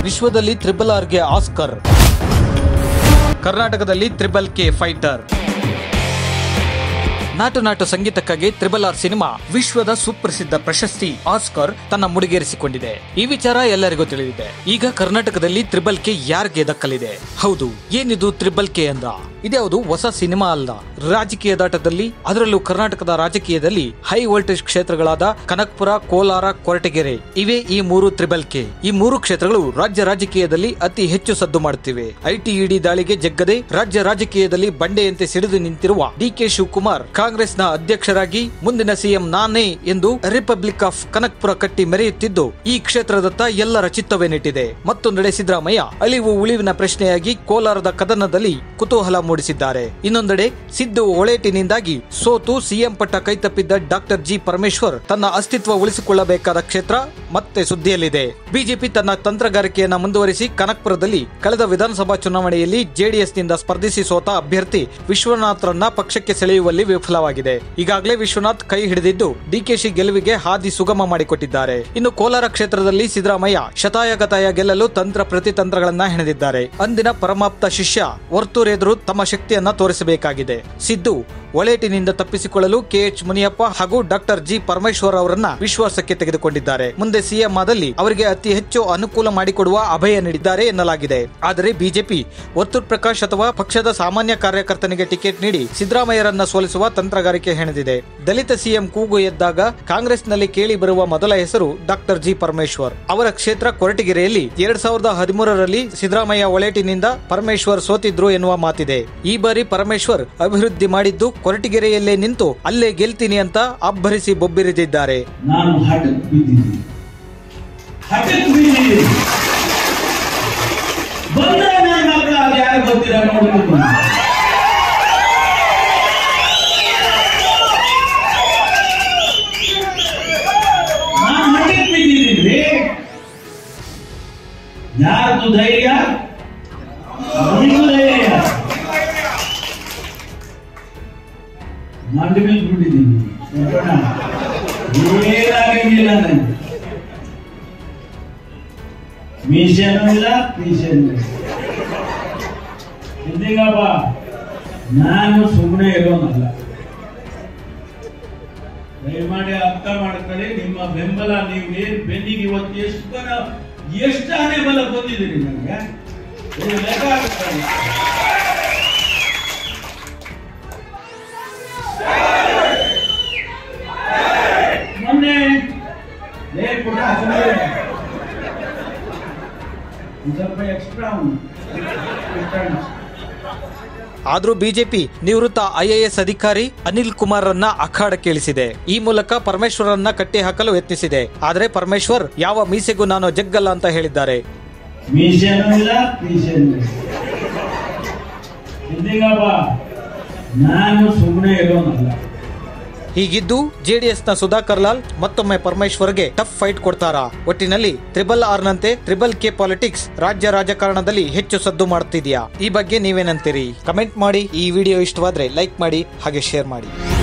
ವಿಶ್ವದಲ್ಲಿ ತ್ರಿಬಲ್ ಆರ್ಗೆ ಆಸ್ಕರ್ ಕರ್ನಾಟಕದಲ್ಲಿ triple K fighter Naatu Naatu ಸಂಗೀತಕ್ಕಾಗಿ ತ್ರಿಬಲ್ ಆರ್ ಸಿನಿಮಾ ವಿಶ್ವದ ಸುಪ್ರಸಿದ್ಧ ಪ್ರಶಸ್ತಿ ಆಸ್ಕರ್ ತನ್ನ ಮುಡಿಗೇರಿಸಿಕೊಂಡಿದೆ ಈ ವಿಚಾರ ಎಲ್ಲರಿಗೂ ತಿಳಿದಿದೆ ಈಗ ಕರ್ನಾಟಕದಲ್ಲಿ ತ್ರಿಬಲ್ ಕೆ ಯಾರಿಗೆ ದಕ್ಕಲಿದೆ ಹೌದು ಏನಿದು ತ್ರಿಬಲ್ ಕೆ ಅಂದ ಇದ್ಯಾವುದು ಹೊಸ ಸಿನಿಮಾ ಅಲ್ಲ ರಾಜಕೀಯದಾಟದಲ್ಲಿ ಅದರಲ್ಲೂ ಕರ್ನಾಟಕದ ರಾಜಕೀಯದಲ್ಲಿ ಹೈ ವೋಲ್ಟೇಜ್ ಕ್ಷೇತ್ರಗಳಾದ ಕನಕ್ಪುರ ಕೋಲಾರ ಕೊರಟಗೆರೆ ಇವೇ ಈ ಮೂರು ತ್ರಿಬಲ್ ಕೆ ಈ ಮೂರು ಕ್ಷೇತ್ರಗಳು ರಾಜ್ಯ ರಾಜಕೀಯದಲ್ಲಿ ಅತಿ ಹೆಚ್ಚು ಸದ್ದು ಮಾಡುತ್ತಿವೆ ಐಟಿ ಇಡಿ ದಾಳಿಗೆ ಜಗ್ಗದೆ ರಾಜ್ಯ ರಾಜಕೀಯದಲ್ಲಿ ಬಂಡೆಯಂತೆ ಸಿಡಿದು ನಿಂತಿರುವ ಡಿಕೆ ಶಿವಕುಮಾರ್ ಕಾಂಗ್ರೆಸ್ನ ಅಧ್ಯಕ್ಷರಾಗಿ ಮುಂದಿನ ಸಿಎಂ ನಾನೇ ಎಂದು ರಿಪಬ್ಲಿಕ್ ಆಫ್ ಕನಕ್ಪುರ ಕಟ್ಟಿ ಮೆರೆಯುತ್ತಿದ್ದು ಈ ಕ್ಷೇತ್ರದತ್ತ ಎಲ್ಲರ ಚಿತ್ತವೇ ನೆಟ್ಟಿದೆ ಮತ್ತೊಂದೆಡೆ ಸಿದ್ದರಾಮಯ್ಯ ಅಳಿವು ಉಳಿವಿನ ಪ್ರಶ್ನೆಯಾಗಿ ಕೋಲಾರದ ಕದನದಲ್ಲಿ ಕುತೂಹಲ ಮೂಡಿಸಿದ್ದಾರೆ ಇನ್ನೊಂದೆಡೆ ಸಿದ್ದು ಒಳೇಟಿನಿಂದಾಗಿ ಸೋತು ಸಿಎಂ ಪಟ್ಟ ಕೈತಪ್ಪಿದ್ದ ಡಾಕ್ಟರ್ ಜಿ ಪರಮೇಶ್ವರ್ ತನ್ನ ಅಸ್ತಿತ್ವ ಉಳಿಸಿಕೊಳ್ಳಬೇಕಾದ ಕ್ಷೇತ್ರ ಮತ್ತೆ ಸುದ್ದಿಯಲ್ಲಿದೆ ಬಿಜೆಪಿ ತನ್ನ ತಂತ್ರಗಾರಿಕೆಯನ್ನ ಮುಂದುವರಿಸಿ ಕನಕ್ಪುರದಲ್ಲಿ ಕಳೆದ ವಿಧಾನಸಭಾ ಚುನಾವಣೆಯಲ್ಲಿ ಜೆಡಿಎಸ್ನಿಂದ ಸ್ಪರ್ಧಿಸಿ ಸೋತ ಅಭ್ಯರ್ಥಿ ವಿಶ್ವನಾಥ್ರನ್ನ ಪಕ್ಷಕ್ಕೆ ಸೆಳೆಯುವಲ್ಲಿ ವಿಫಲವಾಗಿದೆ ಈಗಾಗಲೇ ವಿಶ್ವನಾಥ್ ಕೈ ಹಿಡಿದಿದ್ದು ಡಿಕೆಶಿ ಗೆಲುವಿಗೆ ಹಾದಿ ಸುಗಮ ಮಾಡಿಕೊಟ್ಟಿದ್ದಾರೆ ಇನ್ನು ಕೋಲಾರ ಕ್ಷೇತ್ರದಲ್ಲಿ ಸಿದ್ದರಾಮಯ್ಯ ಶತಾಯಗತಾಯ ಗೆಲ್ಲಲು ತಂತ್ರ ಪ್ರತಿತಂತ್ರಗಳನ್ನ ಹೆಣೆದಿದ್ದಾರೆ ಅಂದಿನ ಪರಮಾಪ್ತ ಶಿಷ್ಯ ವರ್ತೂರ್ ಎದುರು ತಮ್ಮ ಶಕ್ತಿಯನ್ನ ತೋರಿಸಬೇಕಾಗಿದೆ ಸಿದ್ದು ಒಳೇಟಿನಿಂದ ತಪ್ಪಿಸಿಕೊಳ್ಳಲು ಕೆಎಚ್ ಮುನಿಯಪ್ಪ ಹಾಗೂ ಡಾಕ್ಟರ್ ಜಿ ಪರಮೇಶ್ವರ್ ಅವರನ್ನ ವಿಶ್ವಾಸಕ್ಕೆ ತೆಗೆದುಕೊಂಡಿದ್ದಾರೆ ಮುಂದೆ ಸಿಎಂ ಆದಲ್ಲಿ ಅವರಿಗೆ ಅತಿ ಹೆಚ್ಚು ಅನುಕೂಲ ಮಾಡಿಕೊಡುವ ಅಭಯ ನೀಡಿದ್ದಾರೆ ಎನ್ನಲಾಗಿದೆ ಆದರೆ ಬಿಜೆಪಿ ವರ್ತೂರ್ ಪ್ರಕಾಶ್ ಅಥವಾ ಪಕ್ಷದ ಸಾಮಾನ್ಯ ಕಾರ್ಯಕರ್ತನಿಗೆ ಟಿಕೆಟ್ ನೀಡಿ ಸಿದ್ದರಾಮಯ್ಯರನ್ನ ಸೋಲಿಸುವ ತಂತ್ರಗಾರಿಕೆ ಹೆಣೆದಿದೆ ದಲಿತ ಸಿಎಂ ಕೂಗು ಎದ್ದಾಗ ಕಾಂಗ್ರೆಸ್ನಲ್ಲಿ ಕೇಳಿ ಬರುವ ಮೊದಲ ಹೆಸರು ಡಾಕ್ಟರ್ ಜಿ ಪರಮೇಶ್ವರ್ ಅವರ ಕ್ಷೇತ್ರ ಕೊರಟಗೆರೆಯಲ್ಲಿ ಎರಡ್ ಸಾವಿರದ ಹದಿಮೂರರಲ್ಲಿ ಸಿದ್ದರಾಮಯ್ಯ ಒಳೇಟಿನಿಂದ ಪರಮೇಶ್ವರ್ ಸೋತಿದ್ರು ಎನ್ನುವ ಮಾತಿದೆ ಈ ಬಾರಿ ಪರಮೇಶ್ವರ್ ಅಭಿವೃದ್ಧಿ ಮಾಡಿದ್ದು ಕೊರಟಗೆರೆಯಲ್ಲೇ ನಿಂತು ಅಲ್ಲೇ ಗೆಲ್ತೀನಿ ಅಂತ ಅಬ್ಬರಿಸಿ ಬೊಬ್ಬಿರಿದಿದ್ದಾರೆ ನಾನು ಹಠಕ್ಕೆ ಬಿದ್ದಿದ್ದೀನಿ ಹಠಕ್ಕೆ ಬಿದ್ದಿದ್ದೀನಿ ಬಂದ್ರೆ ನನ್ನ ಮಕ್ಕಳು ಅದು ಯಾರು ಗೊತ್ತಿರ ನೋಡ್ಬೇಕು ನಾನು ಹಠಕ್ಕೆ ಬಿದ್ದಿದ್ದೀನಿ ಯಾರ್ದು ಧೈರ್ಯ ನಿಮ್ದು ಧೈರ್ಯ ಮಂಡಿ ಮೇಲೆ ಬಿಟ್ಟಿದ್ದೀನಿ ಏನಾಗಂಗಿಲ್ಲ ನನಗೆ ಮೀಸೆನೂ ಇಲ್ಲ ಪೀಸೆನೂ ಇಲ್ಲ ಸಿದ್ದಿಂಗಪ್ಪ ನಾನು ಸುಮ್ಮನೆ ಇರೋನಲ್ಲ ದಯಮಾಡಿ ಅರ್ಥ ಮಾಡ್ಕೊಳ್ಳಿ ನಿಮ್ಮ ಬೆಂಬಲ ನೀವು ಏನ್ ಬೆನ್ನಿಗೆ ಇವತ್ತು ಎಷ್ಟು ಬಲ ಎಷ್ಟು ಹಣೆ ಬಲ ಬಂದಿದ್ದೀರಿ ನನಗೆ ಇದು ಲೆಕ್ಕ ಹಾಕ್ಕೊಳ್ಳಿ. ಮೊನ್ನೆ ಲೇ ಪುಟ್ಟ ಸುಮ್ಮನೆ ಒಂದ್ ಸ್ವಲ್ಪ ಎಕ್ಸ್ಟ್ರಾ ಆದ್ರೂ ಬಿಜೆಪಿ ನಿವೃತ್ತ ಐಎಎಸ್ ಅಧಿಕಾರಿ ಅನಿಲ್ ಕುಮಾರ್ ರನ್ನ ಅಖಾಡಕ್ಕೆ ಇಳಿಸಿದೆ ಈ ಮೂಲಕ ಪರಮೇಶ್ವರನ್ನ ಕಟ್ಟಿ ಹಾಕಲು ಯತ್ನಿಸಿದೆ ಆದ್ರೆ ಪರಮೇಶ್ವರ್ ಯಾವ ಮೀಸೆಗೂ ನಾನು ಜಗ್ಗಲ್ಲ ಅಂತ ಹೇಳಿದ್ದಾರೆ ಮೀಸೆನೂ ಇಲ್ಲ ಪೀಸೆನೂ ಇಲ್ಲ ಸಿದ್ದಿಂಗಪ್ಪ ನಾನು ಸುಮ್ಮನೆ ಇರೋನಲ್ಲ ಹೀಗಿದ್ದು ಜೆಡಿಎಸ್ನ ಸುಧಾಕರ್ ಲಾಲ್ ಮತ್ತೊಮ್ಮೆ ಪರಮೇಶ್ವರ್ಗೆ ಟಫ್ ಫೈಟ್ ಕೊಡ್ತಾರಾ ಒಟ್ಟಿನಲ್ಲಿ ತ್ರಿಬಲ್ ಆರ್ ನಂತೆ ತ್ರಿಬಲ್ ಕೆ ಪಾಲಿಟಿಕ್ಸ್ ರಾಜ್ಯ ರಾಜಕಾರಣದಲ್ಲಿ ಹೆಚ್ಚು ಸದ್ದು ಮಾಡುತ್ತಿದೆಯಾ ಈ ಬಗ್ಗೆ ನೀವೇನಂತೀರಿ ಕಮೆಂಟ್ ಮಾಡಿ ಈ ವಿಡಿಯೋ ಇಷ್ಟವಾದ್ರೆ ಲೈಕ್ ಮಾಡಿ ಹಾಗೆ ಶೇರ್ ಮಾಡಿ